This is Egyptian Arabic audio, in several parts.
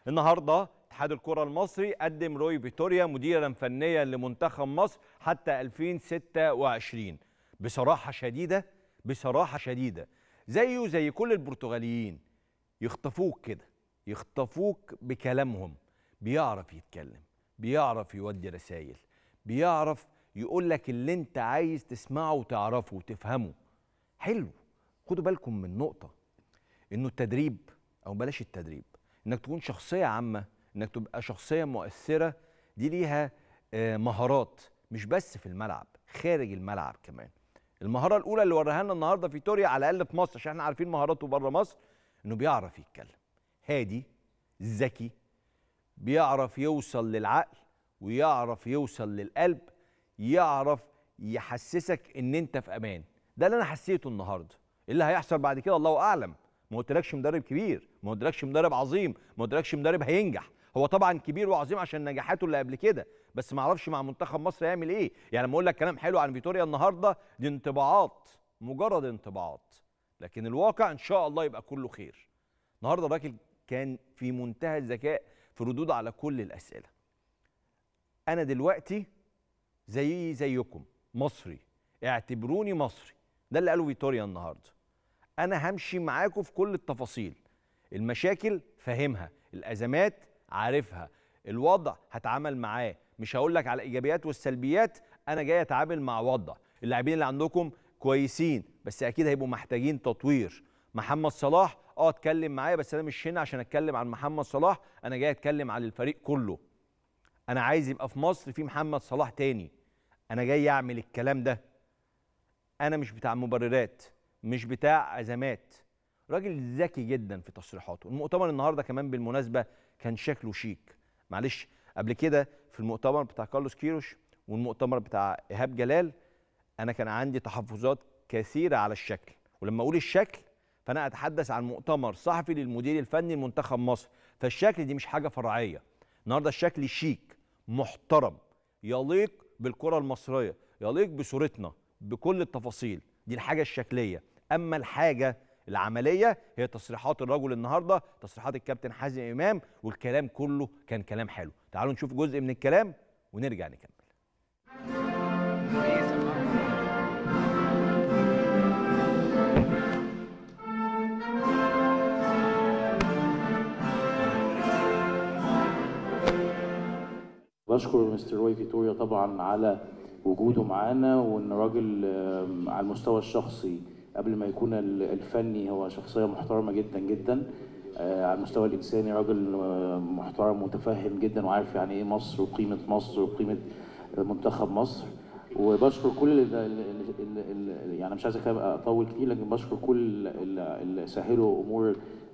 النهارده اتحاد الكره المصري قدم روي فيتوريا مديرا فنيا لمنتخب مصر حتى 2026 بصراحه شديده بصراحه شديده زيه زي كل البرتغاليين يخطفوك كده يخطفوك بكلامهم بيعرف يتكلم بيعرف يودي رسائل بيعرف يقول لك اللي انت عايز تسمعه وتعرفه وتفهمه حلو خدوا بالكم من نقطة انه التدريب او بلاش التدريب انك تكون شخصية عامة انك تبقى شخصية مؤثرة دي ليها آه، مهارات مش بس في الملعب خارج الملعب كمان المهارة الأولى اللي وراها لنا النهاردة فيتوريا على الأقل في مصر عشان احنا عارفين مهاراته بره مصر انه بيعرف يتكلم هادي ذكي بيعرف يوصل للعقل ويعرف يوصل للقلب يعرف يحسسك ان انت في امان ده اللي انا حسيته النهارده اللي هيحصل بعد كده الله اعلم ما قلتلكش مدرب كبير ما قلتلكش مدرب عظيم ما قلتلكش مدرب هينجح هو طبعا كبير وعظيم عشان نجاحاته اللي قبل كده بس ما اعرفش مع منتخب مصر هيعمل ايه يعني لما اقول لك كلام حلو عن فيتوريا النهارده دي انطباعات مجرد انطباعات لكن الواقع ان شاء الله يبقى كله خير النهارده الراجل كان في منتهى الذكاء في ردود على كل الاسئله انا دلوقتي زيي زيكم مصري اعتبروني مصري ده اللي قاله فيتوريا النهارده انا همشي معاكم في كل التفاصيل المشاكل فاهمها الازمات عارفها الوضع هتعامل معاه مش هقول لك على الايجابيات والسلبيات انا جاي اتعامل مع وضع اللاعبين اللي عندكم كويسين بس اكيد هيبقوا محتاجين تطوير محمد صلاح اه اتكلم معايا بس انا مش هنا عشان اتكلم عن محمد صلاح انا جاي اتكلم عن الفريق كله انا عايز يبقى في مصر في محمد صلاح تاني انا جاي اعمل الكلام ده انا مش بتاع مبررات مش بتاع ازمات راجل ذكي جدا في تصريحاته المؤتمر النهارده كمان بالمناسبه كان شكله شيك معلش قبل كده في المؤتمر بتاع كارلوس كيروش والمؤتمر بتاع ايهاب جلال انا كان عندي تحفظات كثيره على الشكل ولما اقول الشكل فانا اتحدث عن مؤتمر صحفي للمدير الفني لمنتخب مصر فالشكل دي مش حاجه فرعيه النهارده الشكل شيك محترم يليق بالكره المصريه يليق بصورتنا بكل التفاصيل دي الحاجه الشكليه اما الحاجه العمليه هي تصريحات الرجل النهارده تصريحات الكابتن حازم امام والكلام كله كان كلام حلو تعالوا نشوف جزء من الكلام ونرجع نكمل بشكر مستر روي فيتوريا طبعا على وجوده معانا وان راجل آم، على المستوى الشخصي قبل ما يكون ال- الفني هو شخصيه محترمه جدا جدا آه، على المستوى الانساني راجل آه، محترم متفهم جدا وعارف يعني ايه مصر وقيمه مصر وقيمه منتخب مصر وبشكر كل ال ال ال ال يعني مش عايز أكمل- اطول كتير لكن بشكر كل ال- اللي سهلوا امور ال-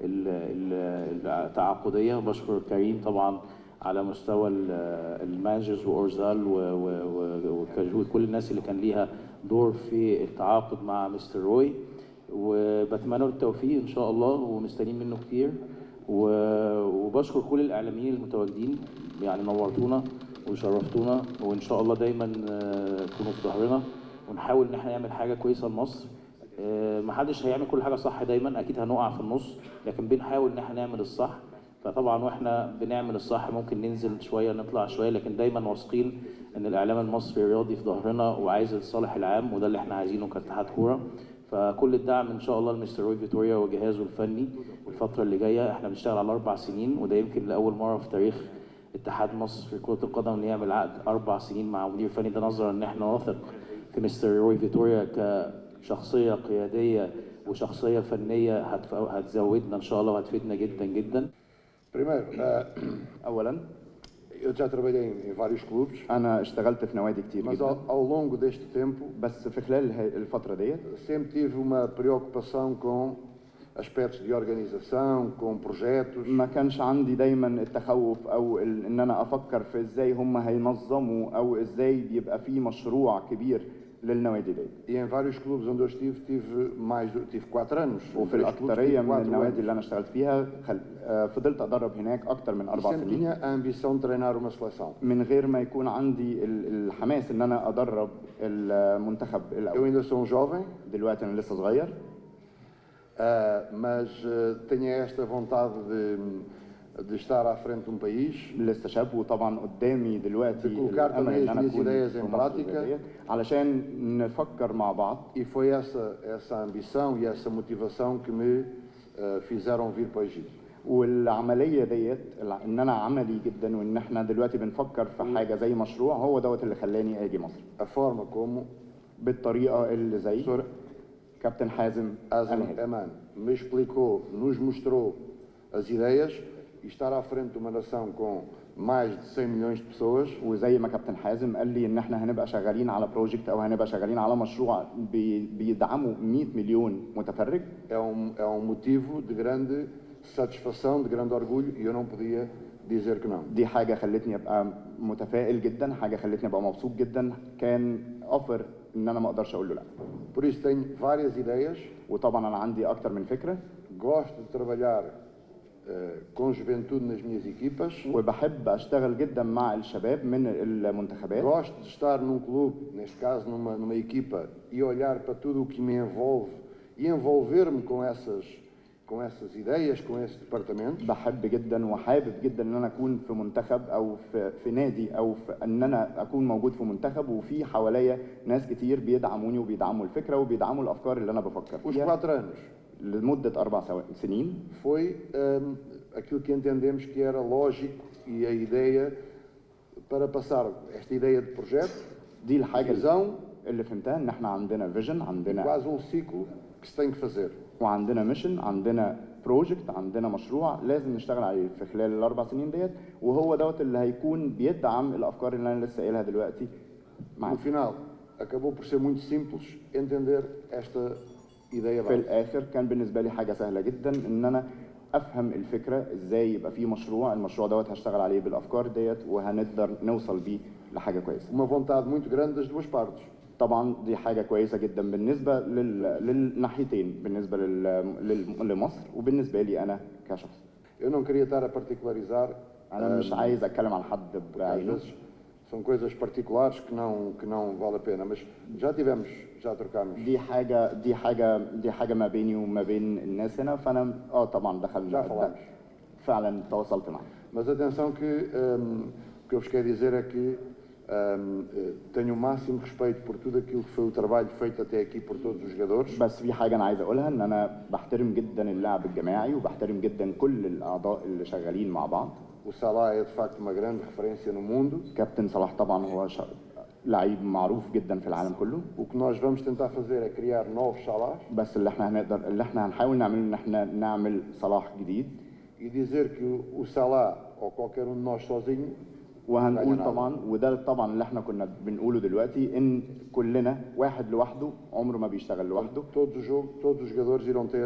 ال- التعاقديه بشكر كريم طبعا على مستوى ال- المانجرز واورزال و- و- و- وكاجود كل الناس اللي كان ليها دور في التعاقد مع مستر روي وبتمنى له التوفيق ان شاء الله ومستنيين منه كتير و- وبشكر كل الاعلاميين المتواجدين يعني نورتونا وشرفتونا وان شاء الله دايما آه، تكونوا في ظهرنا ونحاول ان احنا نعمل حاجه كويسه لمصر آه، محدش هيعمل كل حاجه صح دايما اكيد هنقع في النص لكن بنحاول ان احنا نعمل الصح فطبعا واحنا بنعمل الصح ممكن ننزل شويه نطلع شويه لكن دايما واثقين ان الاعلام المصري الرياضي في ظهرنا وعايز الصالح العام وده اللي احنا عايزينه كاتحاد كوره فكل الدعم ان شاء الله لمستر روي فيتوريا وجهازه الفني الفتره اللي جايه احنا بنشتغل على اربع سنين وده يمكن لاول مره في تاريخ اتحاد مصر لكره القدم ان يعمل عقد اربع سنين مع مدير فني ده نظرا ان احنا واثق في مستر روي فيتوريا كشخصيه قياديه وشخصيه فنيه هتف- هتزودنا ان شاء الله وهتفيدنا جدا جدا Primeiro, eh, اولا eu já trabalhei em, em vários clubes, انا اشتغلت في نوادي كتير mas جدا ao, ao longo deste tempo بس في خلال ه- الفتره ديت sempre tive uma preocupação com aspectos de organização, com projetos. ما كانش عندي دايما التخوف او ال- ان انا افكر في ازاي هم هينظموا او ازاي يبقى في مشروع كبير للنوادي ديت E em vários clubes onde eu estive, tive mais de, tive quatro anos. Em وفي três clubes الاكتريه tive من quatro النوادي anos. اللي انا اشتغلت فيها خل... آه، فضلت ادرب هناك اكتر من E اربع sempre سنين tinha a ambição de treinar uma seleção. من غير ما يكون عندي ال- الحماس ان انا ادرب المنتخب Eu الاول ainda sou um jovem, دلوقتي انا لسه صغير ah, mas ah, tenho esta vontade de, de estar à frente de um país, لسه شاب وطبعا قدامي دلوقتي بكل كارت الامل ان انا ميز اكون ideias في em مصر prática. زي ديت علشان نفكر مع بعض e foi essa, essa ambição e essa motivação que me eh, fizeram vir para o Egito. والعمليه ديت الع- ان انا عملي جدا وان احنا دلوقتي بنفكر في حاجه زي مشروع هو دوت اللي خلاني اجي مصر A forma como بالطريقه اللي زي Senhor كابتن حازم Aslan أمهل. Aman me explicou, nos mostrou as ideias e estar à frente de uma nação com mais de 100 milhões de pessoas وزي ما كابتن حازم قال لي ان احنا هنبقى شغالين على بروجكت او هنبقى شغالين على مشروع بي- بيدعمه 100 مليون متفرج é um, é um motivo de grande satisfação, de grande orgulho e eu não podia dizer que não. دي حاجه خلتني ابقى متفائل جدا حاجه خلتني ابقى مبسوط جدا كان اوفر ان انا ما اقدرش اقول له لا Por isso tenho várias ideias, وطبعا انا عندي اكتر من فكره gosto de trabalhar eh, com juventude nas minhas equipas, وبحب اشتغل جدا مع الشباب من المنتخبات gosto de estar num clube, neste caso numa, numa equipa, e olhar para tudo o que me envolve e envolver-me com essas, com essas ideias, com esse departamento. بحب جدا وحابب جدا ان انا اكون في منتخب او في, في نادي او في ان انا اكون موجود في منتخب وفي حواليا ناس كتير بيدعموني وبيدعموا الفكره وبيدعموا الافكار اللي انا بفكر Os فيها quatro anos لمده اربع سوا- سنين foi hum, aquilo que entendemos que era lógico e a ideia para passar esta ideia de projeto, دي الحاجه اللي, visão, اللي فهمتها ان احنا عندنا فيجن عندنا quase um ciclo que se tem que fazer. وعندنا ميشن عندنا بروجكت عندنا مشروع لازم نشتغل عليه في خلال الاربع سنين ديت وهو دوت اللي هيكون بيدعم الافكار اللي انا لسه قايلها دلوقتي No معاك final, acabou por ser muito simples entender esta ideia في básica. الاخر كان بالنسبه لي حاجه سهله جدا ان انا افهم الفكره ازاي يبقى في مشروع المشروع دوت هشتغل عليه بالافكار ديت وهنقدر نوصل بيه لحاجه كويسه Uma vontade muito grande das duas partes. طبعا دي حاجه كويسه جدا بالنسبه لل... للناحيتين بالنسبه لل... لل... لمصر وبالنسبه لي انا كشخص Eu não queria estar a particularizar, انا مش hum, عايز اتكلم عن حد porque às بعينه vezes são coisas particulares que não, que não vale a pena, mas já tivemos, já trocámos. دي حاجه دي حاجه دي حاجه ما بيني وما بين الناس هنا فانا اه طبعا دخلنا Já falamos. فعلا تواصلت معاه Mas atenção que hum, o que eu vos quero dizer é que hum, eh, tenho o máximo respeito por tudo aquilo que foi o trabalho feito até aqui por todos os jogadores. بس في حاجه انا عايز اقولها ان انا بحترم جدا اللعب الجماعي وبحترم جدا كل الاعضاء اللي شغالين مع بعض O Salah é de facto uma grande referência no mundo. كابتن صلاح طبعا هو ش... لعيب معروف جدا في العالم كله O que nós vamos tentar fazer é criar novos Salahs بس اللي احنا هنقدر اللي احنا هنحاول نعمله ان احنا نعمل صلاح جديد e dizer que o- o Salah ou qualquer um de nós sozinho وهنقول نعم. طبعا وده طبعا اللي احنا كنا بنقوله دلوقتي ان كلنا واحد لوحده عمره ما بيشتغل لوحده Todos os, jogo, todos os jogadores irão ter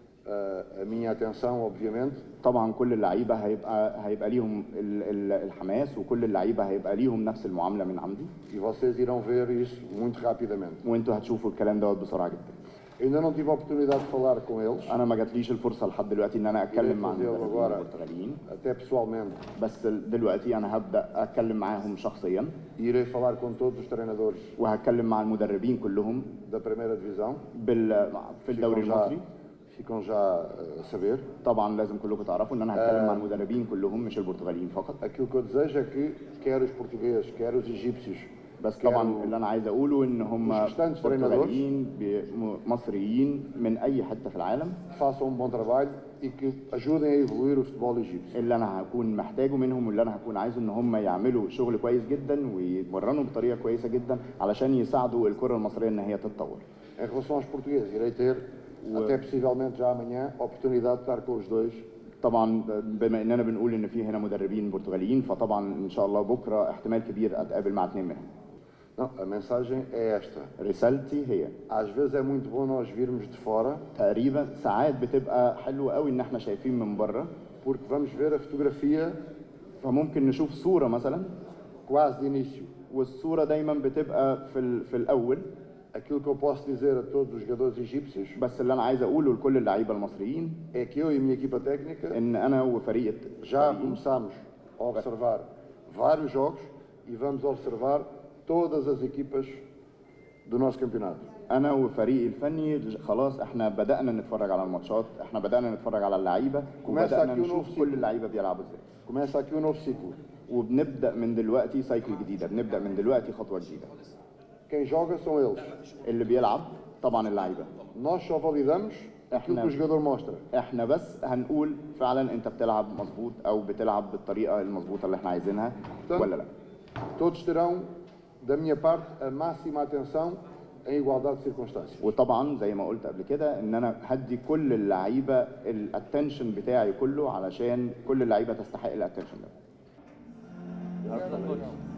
ah, a minha atenção, obviamente, طبعا كل اللعيبه هيبقى هيبقى ليهم ال- ال- الحماس وكل اللعيبه هيبقى ليهم نفس المعامله من عندي e vocês irão ver isso muito rapidamente. وانتوا هتشوفوا الكلام دوت بسرعه جدا Ainda não tive a oportunidade de falar com eles, انا ما جاتليش الفرصه لحد دلوقتي ان انا اتكلم مع Irei fazê-lo المدربين agora. البرتغاليين até pessoalmente, بس دلوقتي انا هبدا اتكلم معاهم شخصيا e irei falar com todos os treinadores وهتكلم مع المدربين كلهم da primeira divisão. بال في الدوري Ficam já, المصري ficam já ah, a saber. طبعا لازم كلكم تعرفوا ان انا هتكلم مع المدربين كلهم مش البرتغاليين فقط Aquilo que eu desejo é que quer os portugueses, quer os egípcios, بس quer طبعا o- اللي انا عايز اقوله ان هم Os restantes treinadores. برتغاليين بي- م- مصريين من اي حته في العالم façam um bom trabalho e que ajudem a evoluir o futebol egípcio. اللي انا هكون محتاجه منهم واللي انا هكون عايزه ان هم يعملوا شغل كويس جدا ويتمرنوا بطريقه كويسه جدا علشان يساعدوا الكره المصريه ان هي تتطور Em relação aos portugueses, irei ter, até possivelmente já amanhã, a oportunidade de estar com os dois طبعا بما اننا بنقول ان في هنا مدربين برتغاليين فطبعا ان شاء الله بكره احتمال كبير اتقابل مع اثنين منهم Não, a mensagem é esta. رسالتي هي Às vezes é muito bom nós virmos de fora, تقريبا ساعات بتبقى حلوه قوي ان احنا شايفين من بره porque vamos ver a fotografia فممكن نشوف صوره مثلا quase de início. والصوره دايما بتبقى في ال- في الاول Aquilo que eu posso dizer a todos os jogadores egípcios بس اللي انا عايز اقوله لكل اللعيبه المصريين é que eu e a minha equipa técnica ان انا وفريق já فريقي começamos a observar vários jogos e vamos observar todas as equipas do nosso campeonato. انا وفريقي الفني خلاص احنا بدانا نتفرج على الماتشات احنا بدانا نتفرج على اللعيبه وبدانا aqui o نشوف novo كل ciclo. اللعيبه بيلعبوا ازاي Começa aqui o novo ciclo. وبنبدا من دلوقتي سايكل جديده بنبدا من دلوقتي خطوه جديده Quem joga são eles. اللي بيلعب طبعا اللعيبه Nós só validamos aquilo Ehm, que o jogador mostra. احنا بس هنقول فعلا انت بتلعب مظبوط او بتلعب بالطريقه المظبوطه اللي احنا عايزينها طب. ولا لا Todos terão, da minha parte, a máxima atenção em igualdade de circunstâncias. وطبعا زي ما قلت قبل كده ان انا هدي كل اللعيبه الاتنشن بتاعي كله علشان كل اللعيبه تستحق الاتنشن ده